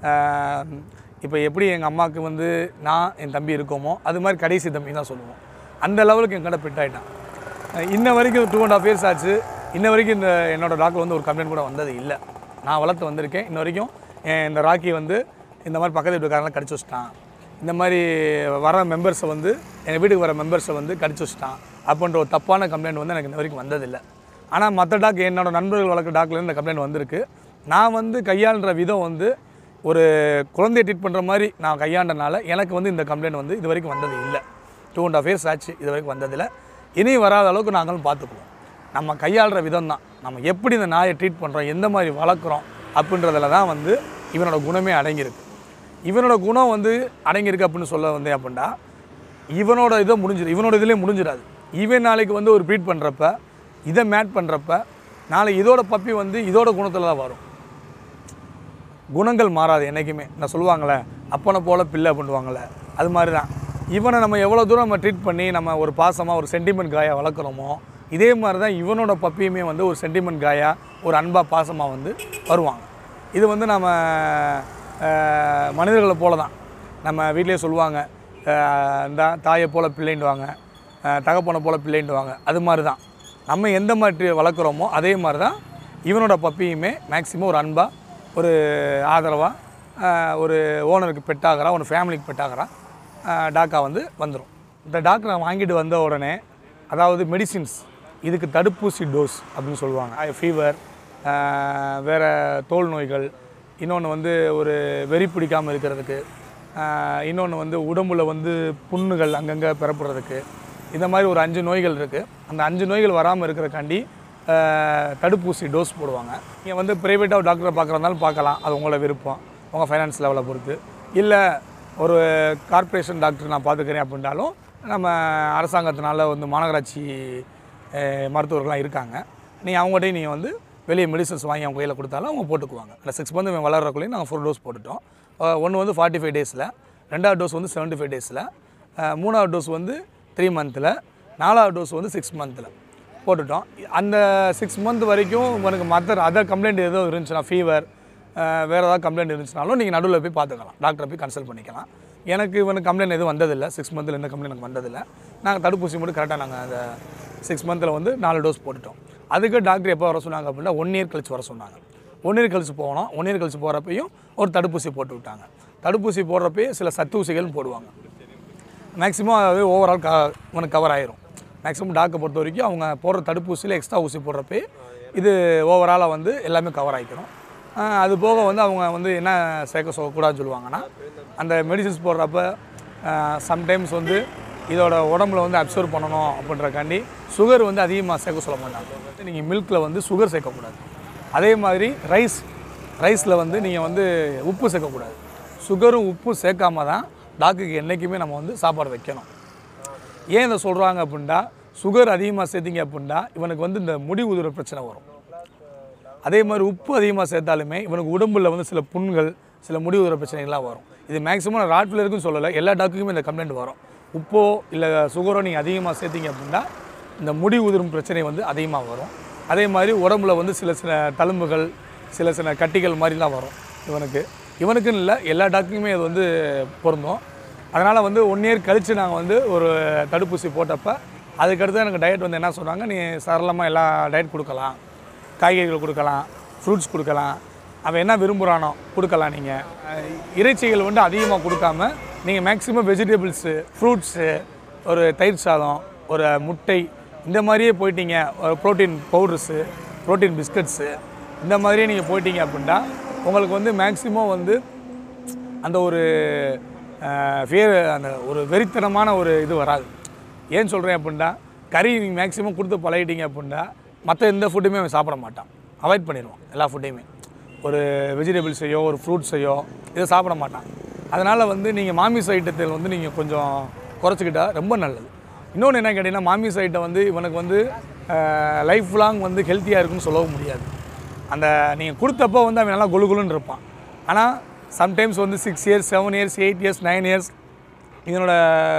இப்போ எப்படி எங்கள் அம்மாவுக்கு வந்து நான் என் தம்பி இருக்கோமோ அது மாதிரி கடைசி தம்பி தான் சொல்லுவோம் அந்த லெவலுக்கு என் கடை ஃபிட் ஆகிட்டான் அஹ் இன்ன வரைக்கும் டூ அண்ட் ஆஃப் இயர்ஸ் ஆச்சு இன்ன வரைக்கும் இந்த என்னோட டாக்டர் வந்து ஒரு கம்ப்ளைண்ட் கூட வந்தது இல்லை நான் வளர்த்து வந்திருக்கேன் இன்ன வரைக்கும் என் இந்த ராக்கி வந்து இந்த மாதிரி பக்கத்து வீட்டுக்காரங்களை கடிச்சு வச்சிட்டான் இந்த மாதிரி வர மெம்பர்ஸை வந்து எங்கள் வீட்டுக்கு வர மெம்பர்ஸை வந்து கடிச்சு வச்சிட்டான் அப்படின்ற ஒரு தப்பான கம்ப்ளைண்ட் வந்து எனக்கு இந்த வரைக்கும் வந்ததில்லை ஆனால் மற்ற டாக் என்னோட நண்பர்கள் வளர்க்குற டாக்லேருந்து இந்த கம்ப்ளைண்ட் வந்திருக்கு நான் வந்து கையாளுற விதம் வந்து ஒரு குழந்தைய ட்ரீட் பண்ணுற மாதிரி நான் கையாண்டனால எனக்கு வந்து இந்த கம்ப்ளைண்ட் வந்து இது வரைக்கும் வந்தது இல்லை டூ அண்ட் ஆஃப் இயர்ஸ் ஆச்சு இது வரைக்கும் வந்ததில்லை இனி வராத அளவுக்கு நாங்களும் பார்த்துக்குவோம் நம்ம கையாளுற விதம் தான் நம்ம எப்படி இந்த நாயை ட்ரீட் பண்ணுறோம் எந்த மாதிரி வளர்க்குறோம் அப்படின்றதுல தான் வந்து இவனோட குணமே அடங்கியிருக்கு இவனோட குணம் வந்து அடங்கியிருக்கு அப்படின்னு சொல்ல வந்தேன் அப்படின்னா இவனோட இதை முடிஞ்சிடும் இவனோட இதுலேயே முடிஞ்சிடாது இவன் நாளைக்கு வந்து ஒரு ப்ரீட் பண்ணுறப்ப இதை மேட் பண்ணுறப்ப நாளை இதோட பப்பி வந்து இதோட குணத்தில் தான் வரும் குணங்கள் மாறாது என்றைக்குமே நான் சொல்லுவாங்களே அப்பனை போல பிள்ளை பண்ணுவாங்கள்ல அது மாதிரி தான் இவனை நம்ம எவ்வளோ தூரம் நம்ம ட்ரீட் பண்ணி நம்ம ஒரு பாசமாக ஒரு சென்டிமெண்ட் காயா வளர்க்குறோமோ இதே மாதிரி தான் இவனோட பப்பியுமே வந்து ஒரு சென்டிமெண்ட் காயா ஒரு அன்பாக பாசமாக வந்து வருவாங்க இது வந்து நம்ம அஹ், மனிதர்களை போல தான் நம்ம வீட்டிலேயே சொல்லுவாங்க அஹ், இந்த தாயை போல் பிள்ளைண்டுவாங்க அஹ், தகப்பனை போல் பிள்ளைண்டுவாங்க அது மாதிரி தான் நம்ம எந்த மாதிரி வளர்க்குறோமோ அதே மாதிரி தான் இவனோட பப்பியுமே மேக்ஸிமம் ஒரு அன்பாக ஒரு ஆதரவாக ஒரு ஓனருக்கு பெட்டாகிறா ஒரு ஃபேமிலிக்கு பெட்டாகிறா டாக்கா வந்து வந்துடும் இந்த டாக்டரை வாங்கிட்டு வந்த உடனே அதாவது மெடிசின்ஸ் இதுக்கு தடுப்பூசி டோஸ் அப்படின்னு சொல்லுவாங்க ஃபீவர் வேறு தோல் நோய்கள் இன்னொன்று வந்து ஒரு வெறி பிடிக்காமல் இருக்கிறதுக்கு இன்னொன்று வந்து உடம்புல வந்து புண்ணுகள் அங்கங்கே பெறப்படுறதுக்கு இந்த மாதிரி ஒரு அஞ்சு நோய்கள் இருக்குது அந்த அஞ்சு நோய்கள் வராமல் இருக்கிறக்காண்டி ஆஹ், தடுப்பூசி டோஸ் போடுவாங்க நீங்கள் வந்து ப்ரைவேட்டாக டாக்டரை பார்க்குறதாலும் பார்க்கலாம் அது உங்களோட விருப்பம் உங்கள் ஃபைனான்ஸ் லெவலை பொறுத்து இல்லை ஒரு கார்ப்பரேஷன் டாக்டர் நான் பார்த்துக்கிறேன் அப்படின்றாலும் நம்ம அரசாங்கத்தினால வந்து மாநகராட்சி ஆஹ், மருத்துவர்கள்லாம் இருக்காங்க நீங்கள் அவங்ககிட்டயும் நீங்கள் வந்து வெளியே மெடிசன்ஸ் வாங்கி அவங்க கையில் கொடுத்தாலும் அவங்க போட்டுக்குவாங்க அந்த சிக்ஸ் மந்த் இவன் வளர்றக்குள்ளேயும் நாங்கள் ஃபோர் டோஸ் போட்டுட்டோம் ஒன்று வந்து ஃபார்ட்டி ஃபைவ் டேஸில் ரெண்டாவது டோஸ் வந்து செவன்ட்டி ஃபைவ் டேஸில் மூணாவது டோஸ் வந்து த்ரீ மந்தில் நாலாவது டோஸ் வந்து சிக்ஸ் மந்தில் போட்டுட்டோம் அந்த சிக்ஸ் மந்த் வரைக்கும் உனக்கு மற்ற அதர் கம்ப்ளைண்ட் எதுவும் இருந்துச்சுன்னா ஃபீவர் வேறு ஏதாவது கம்ப்ளைண்ட் இருந்துச்சுனாலும் நீங்கள் நடுவில் போய் பார்த்துக்கலாம் டாக்டரை போய் கன்சல்ட் பண்ணிக்கலாம் எனக்கு இவனுக்கு கம்ப்ளைண்ட் எதுவும் வந்ததில்லை சிக்ஸ் மந்தில் எந்த கம்ப்ளைண்ட் எனக்கு வந்ததில்லை நாங்கள் தடுப்பூசி மட்டும் கரெக்டாக நாங்கள் அந்த சிக்ஸ் மந்தில் வந்து நாலு டோஸ் போட்டுட்டோம் அதுக்கு டாக்டர் எப்போ வர சொன்னாங்க அப்படின்னா ஒன் இயர் கழிச்சு வர சொன்னாங்க ஒன் இயர் கழிச்சு போனோம் ஒன் இயர் கழிச்சு போகிறப்பையும் ஒரு தடுப்பூசி போட்டு விட்டாங்க தடுப்பூசி போடுறப்பயே சில சத்து ஊசிகளும் போடுவாங்க மேக்ஸிமம் அது ஓவரால் க உனக்கு கவர் ஆயிரும் மேக்ஸிமம் டாக்கை பொறுத்த வரைக்கும் அவங்க போடுற தடுப்பூசியில் எக்ஸ்ட்ரா ஊசி போடுறப்பே இது ஓவராலாக வந்து எல்லாமே கவர் ஆகிக்கிறோம் ஆஹ் அது போக வந்து அவங்க வந்து என்ன சேர்க்க சொல்லக்கூடாதுன்னு சொல்லுவாங்கன்னா அந்த மெடிசின்ஸ் போடுறப்ப சம்டைம்ஸ் வந்து இதோட உடம்புல வந்து அப்சர்வ் பண்ணணும் அப்படின்றக்காண்டி சுகர் வந்து அதிகமாக சேர்க்க சொல்ல மாட்டாங்க நீங்கள் மில்கில் வந்து சுகர் சேர்க்கக்கூடாது அதே மாதிரி ரைஸ் ரைஸில் வந்து நீங்கள் வந்து உப்பு சேர்க்கக்கூடாது சுகரும் உப்பும் சேர்க்காம தான் டாக்குக்கு என்றைக்குமே நம்ம வந்து சாப்பாடு வைக்கணும் ஏன் இதை சொல்கிறாங்க அப்படின்னா சுகர் அதிகமாக சேர்த்திங்க அப்படின்னா இவனுக்கு வந்து இந்த முடி உதிர பிரச்சனை வரும் அதே மாதிரி உப்பு அதிகமாக சேர்த்தாலுமே இவனுக்கு உடம்புல வந்து சில புண்கள் சில முடி உதிர பிரச்சனைகள்லாம் வரும் இது மேக்ஸிமம் ராட்ஃபிலருக்கும் சொல்லலை எல்லா டாக்குக்குமே இந்த கம்ப்ளைண்ட் வரும் உப்போ இல்லை சுகரோ நீங்கள் அதிகமாக சேர்த்திங்க அப்படின்னா இந்த முடி உதிரும் பிரச்சனை வந்து அதிகமாக வரும் அதே மாதிரி உடம்புல வந்து சில சில தழும்புகள் சில சில கட்டிகள் மாதிரிலாம் வரும் இவனுக்கு இவனுக்குன்னு இல்லை எல்லா டாக்குக்குமே இது வந்து பொருந்தும் அதனால் வந்து ஒன் இயர் கழித்து நாங்கள் வந்து ஒரு தடுப்பூசி போட்டப்போ அதுக்கடுத்து எனக்கு டயட் வந்து என்ன சொன்னாங்க நீ சரளமாக எல்லா டயட் கொடுக்கலாம் காய்கறிகள் கொடுக்கலாம் ஃப்ரூட்ஸ் கொடுக்கலாம் அவன் என்ன விரும்புகிறானோ கொடுக்கலாம் நீங்கள் இறைச்சிகள் வந்து அதிகமாக கொடுக்காம நீங்கள் மேக்ஸிமம் வெஜிடபிள்ஸு ஃப்ரூட்ஸு ஒரு தயிர் சாதம் ஒரு முட்டை இந்த மாதிரியே போயிட்டீங்க ஒரு ப்ரோட்டீன் பவுடர்ஸு ப்ரோட்டீன் பிஸ்கட்ஸு இந்த மாதிரியே நீங்கள் போயிட்டீங்க அப்படின்னா உங்களுக்கு வந்து மேக்ஸிமம் வந்து அந்த ஒரு ஃபியர் அந்த ஒரு வெறித்தனமான ஒரு இது வராது ஏன் சொல்கிறேன் அப்படின்னா கறி நீங்கள் மேக்ஸிமம் கொடுத்து பழகிட்டீங்க அப்படின்னா மற்ற எந்த ஃபுட்டுமே அவன் சாப்பிட மாட்டான் அவாய்ட் பண்ணிடுவான் எல்லா ஃபுட்டையுமே ஒரு வெஜிடபிள்ஸையோ ஒரு ஃப்ரூட்ஸையோ இதை சாப்பிட மாட்டான் அதனால் வந்து நீங்கள் மாமிச ஐட்டத்தில் வந்து நீங்கள் கொஞ்சம் குறைச்சிக்கிட்டா ரொம்ப நல்லது இன்னொன்று என்ன கேட்டிங்கன்னா மாமிச ஐட்டம் வந்து இவனுக்கு வந்து லைஃப் லாங் வந்து ஹெல்த்தியாக இருக்குன்னு சொல்லவும் முடியாது அந்த நீங்கள் கொடுத்தப்போ வந்து அவன் நல்லா குளு குளுன்னு இருப்பான் ஆனால் சம்டைம்ஸ் வந்து six years seven years eight years nine years இதனோட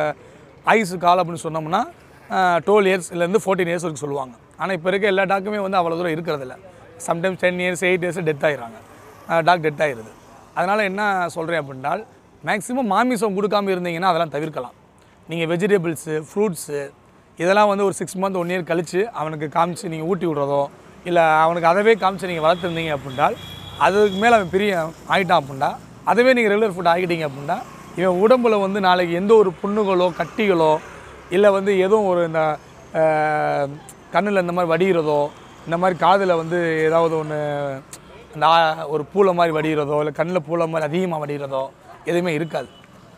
ஆயுசு காலம் அப்படின்னு சொன்னோம்னா டுவெல் இயர்ஸ்லேருந்து ஃபோர்டீன் இயர்ஸ் வரைக்கும் சொல்லுவாங்க ஆனால் இப்போ இருக்க எல்லா டாக்குமே வந்து அவ்வளோ தூரம் இருக்கிறதில்ல sometimes ten years eight years death ஆகிடுறாங்க டாக் டெத் ஆகிடுது அதனால் என்ன சொல்கிறேன் அப்படின்னால் மேக்ஸிமம் மாமிசம் கொடுக்காம இருந்தீங்கன்னா அதெல்லாம் தவிர்க்கலாம் நீங்கள் வெஜிடபிள்ஸு ஃப்ரூட்ஸு இதெல்லாம் வந்து ஒரு சிக்ஸ் மந்த் ஒன் இயர் கழித்து அவனுக்கு காமிச்சு நீங்கள் ஊட்டி விட்றதோ இல்லை அவனுக்கு அதவே காமிச்சு நீங்கள் வளர்த்துருந்தீங்க அப்படின்னால் அதுக்கு மேலே அவன் பெரிய ஆகிட்டான் அப்படின்னா அதுவே நீங்கள் ரெகுலர் ஃபுட் ஆகிட்டீங்க அப்படின்னா இவன் உடம்புல வந்து நாளைக்கு எந்த ஒரு புண்ணுகளோ கட்டிகளோ இல்லை வந்து எதுவும் ஒரு இந்த கண்ணில் இந்த மாதிரி வடிகிறதோ இந்த மாதிரி காதில் வந்து ஏதாவது ஒன்று அந்த ஆ- ஒரு பூலை மாதிரி வடிகிறதோ இல்லை கண்ணில் பூலை மாதிரி அதிகமாக வடிகிறதோ எதுவுமே இருக்காது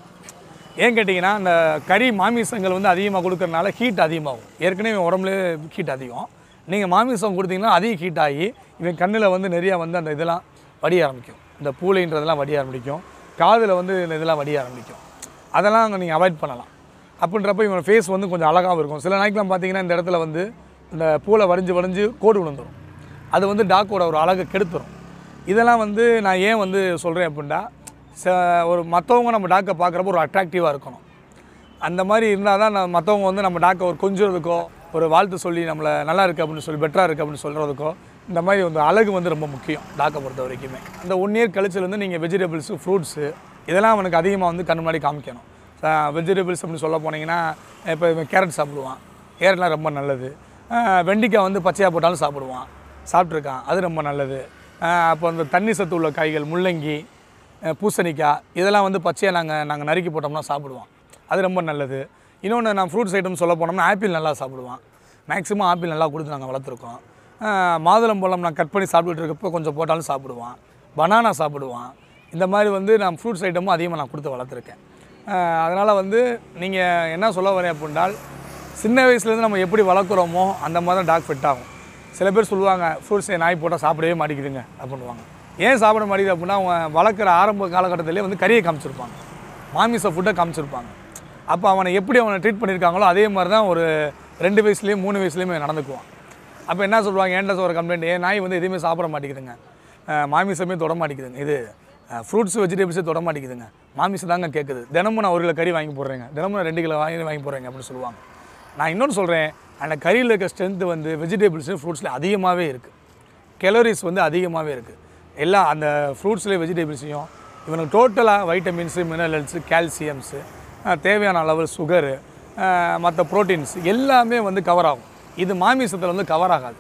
ஏன் கேட்டிங்கன்னா இந்த கறி மாமிசங்கள் வந்து அதிகமாக கொடுக்கறனால ஹீட் அதிகமாகும் ஏற்கனவே இவன் உடம்புல ஹீட் அதிகம் நீங்கள் மாமிசம் கொடுத்தீங்கன்னா அதிக ஹீட் ஆகி இவன் கண்ணில் வந்து நிறையா வந்து அந்த இதெல்லாம் வடிய ஆரம்பிக்கும் இந்த பூளைன்றதெல்லாம் வடிய ஆரம்பிக்கும் காதில் வந்து இந்த இதெல்லாம் வடிய ஆரம்பிக்கும் அதெல்லாம் நீங்கள் அவாய்ட் பண்ணலாம் அப்படின்றப்ப இவங்க ஃபேஸ் வந்து கொஞ்சம் அழகாகவும் இருக்கும் சில நாய்க்கெலாம் பார்த்தீங்கன்னா இந்த இடத்துல வந்து இந்த பூளை வடிஞ்சு வடிஞ்சு கோடு விழுந்துடும் அது வந்து டாக்கோட ஒரு அழகை கெடுத்துரும் இதெல்லாம் வந்து நான் ஏன் வந்து சொல்கிறேன் அப்படின்னா ச ஒரு மற்றவங்க நம்ம டாக்கை பார்க்குறப்ப ஒரு அட்ராக்டிவாக இருக்கணும் அந்த மாதிரி இருந்தால் தான் நம்ம மற்றவங்க வந்து நம்ம டாக்கை ஒரு கொஞ்சுறதுக்கோ ஒரு வாழ்த்து சொல்லி நம்மளை நல்லா இருக்குது அப்படின்னு சொல்லி பெட்டராக இருக்குது அப்படின்னு சொல்கிறதுக்கோ இந்த மாதிரி வந்து அழகு வந்து ரொம்ப முக்கியம் டாக்கை பொறுத்த வரைக்குமே அந்த ஒன் இயர் கழிச்சிலேருந்து நீங்கள் வெஜிடபிள்ஸு ஃப்ரூட்ஸு இதெல்லாம் அவனுக்கு அதிகமாக வந்து கண்ணு முன்னாடி காமிக்கணும் வெஜிடபிள்ஸ் அப்படின்னு சொல்ல போனீங்கன்னா இப்போ இவன் கேரட் சாப்பிடுவான் கேரட்லாம் ரொம்ப நல்லது அஹ் வெண்டைக்காய் வந்து பச்சையாக போட்டாலும் சாப்பிடுவான் சாப்பிட்ருக்கான் அது ரொம்ப நல்லது அஹ் அப்போ அந்த தண்ணி சத்து உள்ள காய்கள் முள்ளங்கி அஹ் பூசணிக்காய் இதெல்லாம் வந்து பச்சையாக நாங்கள் நாங்கள் நறுக்கி போட்டோம்னா சாப்பிடுவோம் அது ரொம்ப நல்லது இன்னொன்று நான் ஃப்ரூட்ஸ் ஐட்டம் சொல்ல போனோம்னா ஆப்பிள் நல்லா சாப்பிடுவான் மேக்ஸிமம் ஆப்பிள் நல்லா கொடுத்து நாங்கள் வளர்த்துருக்கோம் அஹ் மாதுளம்பழம் நான் கட் பண்ணி சாப்பிட்டுட்டு இருக்கப்போ கொஞ்சம் போட்டாலும் சாப்பிடுவான் பனானா சாப்பிடுவான் இந்த மாதிரி வந்து நான் ஃப்ரூட்ஸ் ஐட்டமும் அதிகமாக நான் கொடுத்து வளர்த்துருக்கேன் அதனால் வந்து நீங்கள் என்ன சொல்ல வரேன் அப்படின்றால் சின்ன வயசுலேருந்து நம்ம எப்படி வளர்க்குறோமோ அந்த மாதிரி தான் டாக் ஃபிட் ஆகும் சில பேர் சொல்லுவாங்க ஃப்ரூட்ஸ் நாய் போட்டால் சாப்பிடவே மாட்டேங்குதுங்க அப்படின்வாங்க ஏன் சாப்பிட மாட்டேங்குது அப்படின்னா அவங்க வளர்க்குற ஆரம்ப காலகட்டத்திலே வந்து கறியை காமிச்சிருப்பாங்க மாமிச ஃபுட்டை காமிச்சிருப்பாங்க அப்போ அவனை எப்படி அவனை ட்ரீட் பண்ணியிருக்காங்களோ அதே மாதிரி தான் ஒரு ரெண்டு வயசுலேயும் மூணு வயசுலேயுமே நடந்துக்குவான் அப்போ என்ன சொல்லுவாங்க ஏன்டா ஒரு கம்ப்ளைண்ட் ஏன் நாய் வந்து எதுவுமே சாப்பிட மாட்டேங்குதுங்க அஹ் மாமிசமே தொட மாட்டேங்குதுங்க இது ஃப்ரூட்ஸ் வெஜிடபிள்ஸே தொட மாட்டேங்குதுங்க மாமிசம் தாங்க கேட்குது தினமும் நான் ஒரு கிலோ கறி வாங்கி போடுறேங்க தினமும் நான் ரெண்டு கிலோ வாங்கி வாங்கி போடுறேங்க அப்படின்னு சொல்லுவாங்க நான் இன்னொன்று சொல்கிறேன் அந்த கறியில் இருக்க ஸ்ட்ரென்த்து வந்து வெஜிடபிள்ஸு ஃப்ரூட்ஸில் அதிகமாகவே இருக்குது கெலோரிஸ் வந்து அதிகமாகவே இருக்குது எல்லாம் அந்த ஃப்ரூட்ஸ்லேயும் வெஜிடபிள்ஸையும் இவனுக்கு டோட்டலாக வைட்டமின்ஸு மினரல்ஸு கால்சியம்ஸு தேவையான அளவு சுகரு மற்ற ப்ரோட்டீன்ஸ் எல்லாமே வந்து கவர் ஆகும் இது மாமிசத்தில் வந்து கவர் ஆகாது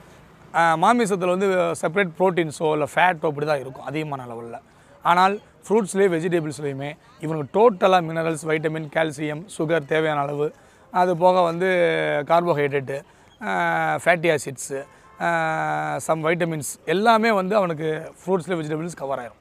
மாமிசத்தில் வந்து செப்பரேட் ப்ரோட்டீன்ஸோ இல்லை ஃபேட்டோ அப்படி தான் இருக்கும் அதிகமான லெவலில் ஆனால் ஃப்ரூட்ஸ்லேயும் வெஜிடபிள்ஸ்லேயுமே இவனுக்கு டோட்டலாக மினரல்ஸ் வைட்டமின் கால்சியம் சுகர் தேவையான அளவு அது போக வந்து carbohydrate fatty acids some vitamins எல்லாமே வந்து அவனுக்கு ஃப்ரூட்ஸில் வெஜிடபிள்ஸ் கவர் ஆயிரும்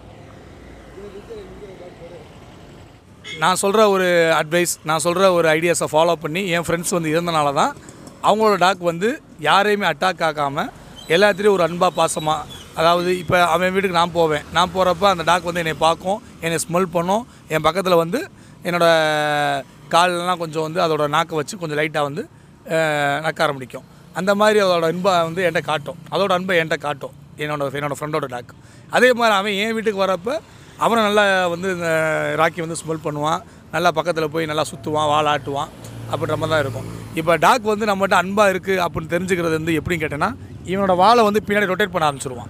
நான் சொல்கிற ஒரு அட்வைஸ் நான் சொல்கிற ஒரு ஐடியாஸை ஃபாலோ பண்ணி என் ஃப்ரெண்ட்ஸ் வந்து இருந்தனால தான் அவங்களோட டாக் வந்து யாரையுமே அட்டாக் ஆக்காமல் எல்லாத்துலேயும் ஒரு அன்பாக பாசமாக அதாவது இப்போ அவன் வீட்டுக்கு நான் போவேன் நான் போகிறப்ப அந்த டாக் வந்து என்னை பார்க்கும் என்னை ஸ்மெல் பண்ணும் என் பக்கத்தில் வந்து என்னோடய கால்லலாம் கொஞ்சம் வந்து அதோட நாக்கை வச்சு கொஞ்சம் லைட்டாக வந்து அஹ், நக்க ஆரம்பிக்கும் அந்த மாதிரி அதோட அன்பை வந்து என்கிட்ட காட்டும் அதோட அன்பை என்கிட்ட காட்டும் என்னோட என்னோட ஃப்ரெண்டோட டாக் அதே மாதிரி அவன் என் வீட்டுக்கு வரப்போ அவனை நல்லா வந்து இந்த ராக்கி வந்து ஸ்மெல் பண்ணுவான் நல்லா பக்கத்தில் போய் நல்லா சுற்றுவான் வாலாட்டுவான் அப்படின்ற மாதிரி தான் இருக்கும் இப்போ டாக் வந்து நம்மகிட்ட அன்பாக இருக்குது அப்படின்னு தெரிஞ்சுக்கிறது வந்து எப்படின்னு கேட்டேன்னா இவனோட வாழை வந்து பின்னாடி ரொட்டேட் பண்ண ஆரம்பிச்சிருவான்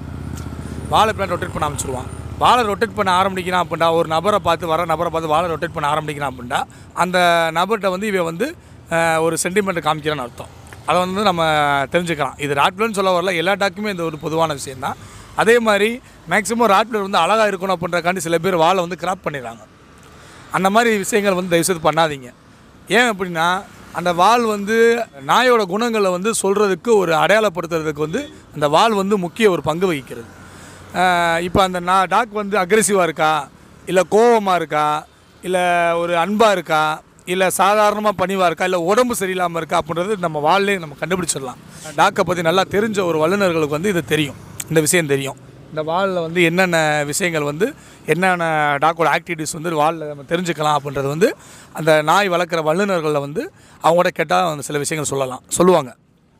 வாழை பின்னாடி ரொட்டேட் பண்ண ஆரம்பிச்சிருவான் வாழை ரொட்டேட் பண்ண ஆரம்பிக்கிறான் அப்படின்னா ஒரு நபரை பார்த்து வர நபரை பார்த்து வாழை ரொட்டேட் பண்ண ஆரம்பிக்கிறான் அப்படின்னா அந்த நபர்கிட்ட வந்து இவன் வந்து அஹ், ஒரு சென்டிமெண்ட் காமிக்கிறான்னு அர்த்தம் அதை வந்து நம்ம தெரிஞ்சுக்கலாம் இது ராட்லன்னு சொல்ல வரல எல்லா டாக்குமே இந்த ஒரு பொதுவான விஷயம்தான் அதே மாதிரி மேக்ஸிமம் ராட்லர் வந்து அழகாக இருக்கணும் அப்படின்றக்காண்டி சில பேர் வாழை வந்து கிராப் பண்ணிடுறாங்க அந்த மாதிரி விஷயங்கள் வந்து தயவுசெய்து பண்ணாதீங்க ஏன் அப்படின்னா அந்த வால் வந்து நாயோட குணங்களை வந்து சொல்கிறதுக்கு ஒரு அடையாளப்படுத்துறதுக்கு வந்து அந்த வால் வந்து முக்கிய ஒரு பங்கு வகிக்கிறது இப்போ அந்த நா டாக் வந்து அக்ரெசிவாக இருக்கா இல்லை கோவமாக இருக்கா இல்லை ஒரு அன்பாக இருக்கா இல்லை சாதாரணமாக பணிவாக இருக்கா இல்லை உடம்பு சரியில்லாமல் இருக்கா அப்படின்றது நம்ம வால்லே நம்ம கண்டுபிடிச்சிடலாம் டாக்கை பற்றி நல்லா தெரிஞ்ச ஒரு வல்லுநர்களுக்கு வந்து இது தெரியும் இந்த விஷயம் தெரியும் இந்த வாலில் வந்து என்னென்ன விஷயங்கள் வந்து என்னென்ன டாக்கோட ஆக்டிவிட்டிஸ் வந்து வாலில் நம்ம தெரிஞ்சுக்கலாம் அப்படின்றது வந்து அந்த நாய் வளர்க்குற வல்லுநர்களில் வந்து அவங்களோட கேட்டால் வந்து சில விஷயங்கள் சொல்லலாம் சொல்லுவாங்க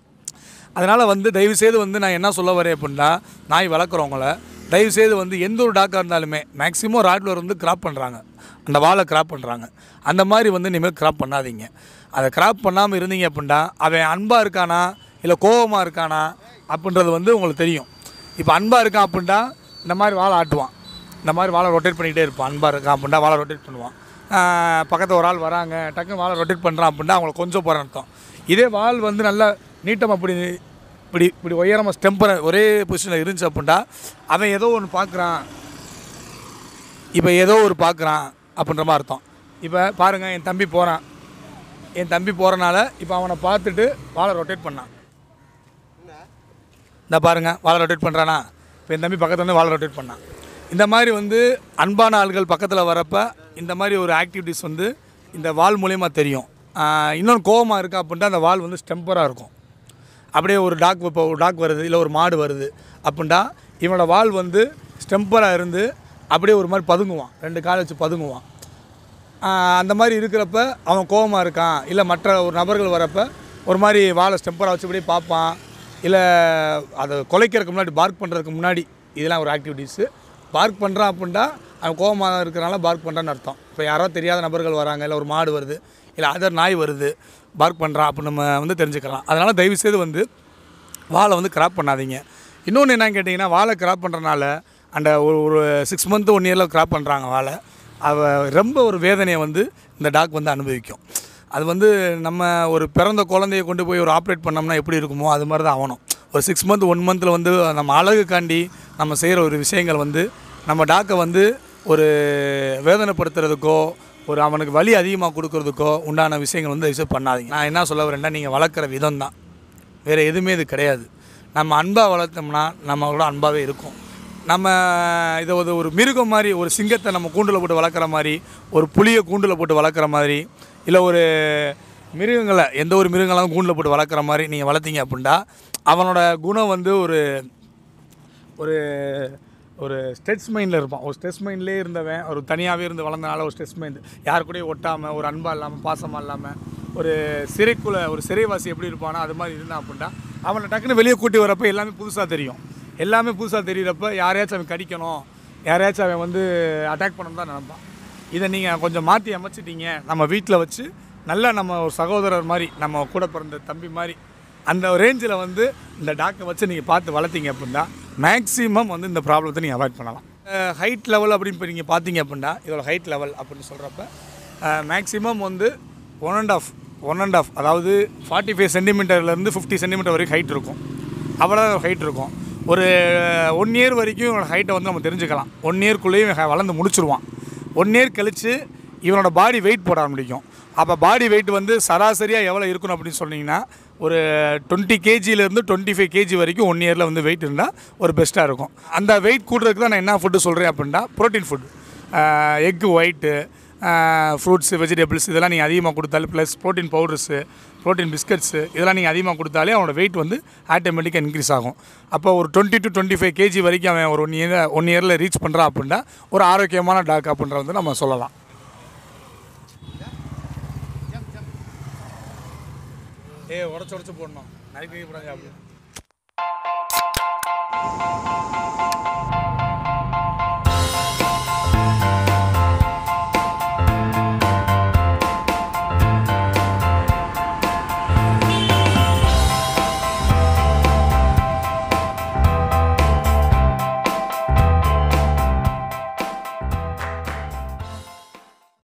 அதனால் வந்து தயவுசெய்து வந்து நான் என்ன சொல்ல வரேன் அப்படின்னா நாய் வளர்க்குறவங்கள தயவுசெய்து வந்து எந்த ஒரு டாக்காக இருந்தாலுமே மேக்ஸிமம் ராட்லர் வந்து கிராப் பண்ணுறாங்க அந்த வாழை கிராப் பண்ணுறாங்க அந்த மாதிரி வந்து இனிமேல் கிராப் பண்ணாதீங்க அதை கிராப் பண்ணாமல் இருந்தீங்க அப்படின்னா அவன் அன்பாக இருக்கானா இல்லை கோவமாக இருக்கானா அப்படின்றது வந்து உங்களுக்கு தெரியும் இப்போ அன்பாக இருக்கான் அப்படின்னா இந்த மாதிரி வாழை ஆட்டுவான் இந்த மாதிரி வாழை ரொட்டேட் பண்ணிகிட்டே இருப்பான் அன்பாக இருக்கான் அப்படின்னா வாழை ரொட்டேட் பண்ணுவான் பக்கத்தில் ஒரு ஆள் வராங்க டக்குன்னு வாழை ரொட்டேட் பண்ணுறான் அப்படின்னா அவங்கள கொஞ்சம் போகிற அர்த்தம் இதே வால் வந்து நல்லா நீட்டம் அப்படி இப்படி இப்படி உயரமாக ஸ்டெம்பர் ஒரே பொசிஷனில் இருந்துச்சு அப்படின்னா அவன் ஏதோ ஒன்று பார்க்குறான் இப்போ ஏதோ ஒரு பார்க்குறான் அப்படின்ற மாதிரி அர்த்தம் இப்போ பாருங்கள் என் தம்பி போகிறான் என் தம்பி போகிறனால இப்போ அவனை பார்த்துட்டு வாழை ரொட்டேட் பண்ணான் இந்த பாருங்கள் வாழை ரொட்டேட் பண்ணுறானா இப்போ என் தம்பி பக்கத்துல வந்து வாழை ரொட்டேட் பண்ணான் இந்த மாதிரி வந்து அன்பான ஆள்கள் பக்கத்தில் வரப்ப இந்த மாதிரி ஒரு ஆக்டிவிட்டீஸ் வந்து இந்த வால் மூலயமா தெரியும் ஆஹ் இன்னொன்று கோவமாக இருக்கா அப்படின்ட்டு அந்த வால் வந்து ஸ்டெம்பராக இருக்கும் அப்படியே ஒரு டாக் இப்போ ஒரு டாக் வருது இல்லை ஒரு மாடு வருது அப்படின்ட்டா இவனோட வால் வந்து ஸ்டெம்பராக இருந்து அப்படியே ஒரு மாதிரி பதுங்குவான் ரெண்டு காலை வச்சு பதுங்குவான் ஆஹ் அந்த மாதிரி இருக்கிறப்ப அவன் கோவமாக இருக்கான் இல்லை மற்ற ஒரு நபர்கள் வரப்ப ஒரு மாதிரி வாழை ஸ்டெம்பராக வச்சு அப்படியே பார்ப்பான் இல்லை அதை குலைக்கிறதுக்கு முன்னாடி பார்க் பண்ணுறதுக்கு முன்னாடி இதெல்லாம் ஒரு ஆக்டிவிட்டீஸு பார்க் பண்ணுறான் அப்படின்ட்டா அவன் கோவமாக இருக்கிறனால பார்க் பண்ணுறான்னு அர்த்தம் இப்போ யாரோ தெரியாத நபர்கள் வராங்க இல்லை ஒரு மாடு வருது இல்லை அதர் நாய் வருது பார்க் பண்ணுறான் அப்படின்னு நம்ம வந்து தெரிஞ்சுக்கலாம் அதனால் தயவுசெய்து வந்து வாழை வந்து கிராப் பண்ணாதீங்க இன்னொன்று என்னன்னு கேட்டிங்கன்னா வாழை கிராப் பண்ணுறனால அந்த ஒரு ஒரு சிக்ஸ் மந்த் ஒன் இயரில் கிராப் பண்ணுறாங்க வாழை அவ ரொம்ப ஒரு வேதனையை வந்து இந்த டாக் வந்து அனுபவிக்கும் அது வந்து நம்ம ஒரு பிறந்த குழந்தைய கொண்டு போய் ஒரு ஆப்ரேட் பண்ணோம்னா எப்படி இருக்குமோ அது மாதிரி தான் ஆகணும் ஒரு சிக்ஸ் மந்த் ஒன் மந்தில் வந்து நம்ம அழகுக்காண்டி நம்ம செய்கிற ஒரு விஷயங்கள் வந்து நம்ம டாக்கை வந்து ஒரு வேதனைப்படுத்துறதுக்கோ ஒரு அவனுக்கு வலி அதிகமாக கொடுக்கறதுக்கோ உண்டான விஷயங்கள் வந்து தயவுசெய்து பண்ணாதீங்க நான் என்ன சொல்ல வரேன்னா நீங்கள் வளர்க்குற விதம் தான் வேறு எதுவுமே இது கிடையாது நம்ம அன்பாக வளர்த்தோம்னா நம்ம கூட அன்பாகவே இருக்கும் நம்ம இதை ஒரு ஒரு மிருகம் மாதிரி ஒரு சிங்கத்தை நம்ம கூண்டில் போட்டு வளர்க்குற மாதிரி ஒரு புளியை கூண்டில் போட்டு வளர்க்குற மாதிரி இல்லை ஒரு மிருகங்களை எந்த ஒரு மிருகங்களாலும் கூண்டில் போட்டு வளர்க்குற மாதிரி நீங்கள் வளர்த்தீங்க அப்படின்னா அவனோட குணம் வந்து ஒரு ஒரு ஒரு ஸ்ட்ரெஸ் மைண்டில் இருப்பான் ஒரு ஸ்ட்ரெஸ் மைண்ட்லேயே இருந்தவன் ஒரு தனியாகவே இருந்து வளர்ந்தனால ஒரு ஸ்ட்ரெஸ் மைண்ட் யார் கூடயும் ஒட்டாமல் ஒரு அன்பாக இல்லாமல் பாசமாக இல்லாமல் ஒரு சிறைக்குள்ளே ஒரு சிறைவாசி எப்படி இருப்பானோ அது மாதிரி இருந்தான் அப்படின்னா அவனை டக்குன்னு வெளியே கூட்டி வரப்போ எல்லாமே புதுசாக தெரியும் எல்லாமே புதுசாக தெரியிறப்ப யாரையாச்சும் அவன் கடிக்கணும் யாரையாச்சும் அவன் வந்து அட்டாக் பண்ணணும் தான் நினைப்பான் இதை நீங்கள் கொஞ்சம் மாற்றி அமைச்சிட்டீங்க நம்ம வீட்டில் வச்சு நல்லா நம்ம ஒரு சகோதரர் மாதிரி நம்ம கூட பிறந்த தம்பி மாதிரி அந்த ரேஞ்சில் வந்து இந்த டாக்கை வச்சு நீங்கள் பார்த்து வளர்த்தீங்க அப்படின்னா மேக்ஸிமம் வந்து இந்த ப்ராப்ளத்தை நீங்கள் அவாய்ட் பண்ணலாம் ஹைட் லெவல் அப்படின்னு இப்போ நீங்கள் பார்த்தீங்க அப்படின்னா இதோட ஹைட் லெவல் அப்படின்னு சொல்கிறப்ப மேக்ஸிமம் வந்து one and half one and half அதாவது ஃபார்ட்டி ஃபைவ் சென்டிமீட்டர்லேருந்து ஃபிஃப்டி சென்டிமீட்டர் வரைக்கும் ஹைட் இருக்கும் அவ்வளோதான் ஹைட் இருக்கும் ஒரு ஒன் இயர் வரைக்கும் இவனோட ஹைட்டை வந்து நம்ம தெரிஞ்சுக்கலாம் ஒன் இயர்க்குள்ளேயும் இவன் வளர்ந்து முடிச்சிருவான் ஒன் இயர் கழித்து இவனோட பாடி வெயிட் போட ஆரம்பிக்கும் அப்போ பாடி வெயிட் வந்து சராசரியாக எவ்வளோ இருக்கணும் அப்படின்னு சொன்னீங்கன்னா ஒரு டுவெண்ட்டி கேஜிலேருந்து டுவெண்ட்டி ஃபைவ் கேஜி வரைக்கும் ஒன் இயரில் வந்து வெயிட் இருந்தால் ஒரு பெஸ்ட்டாக இருக்கும் அந்த வெயிட் கூடுறதுக்கு தான் நான் என்ன ஃபுட்டு சொல்கிறேன் அப்படின்னா protein food egg white fruits vegetables இதெல்லாம் நீங்கள் அதிகமாக கொடுத்தாலே plus protein powders protein biscuits இதெல்லாம் நீங்கள் அதிகமாக கொடுத்தாலே அவனோட வெயிட் வந்து ஆட்டோமேட்டிக்காக இன்க்ரீஸ் ஆகும் அப்போ ஒரு twenty to twenty five KG வரைக்கும் அவன் ஒரு ஒன் இயர் ஒன் இயரில் ரீச் பண்ணுறான் அப்படின்னா ஒரு ஆரோக்கியமான டாக் அப்படின்ற வந்து நம்ம சொல்லலாம் ஏ உடச்சு உடச்சு போடணும் நைட்டு போடாங்க அப்படி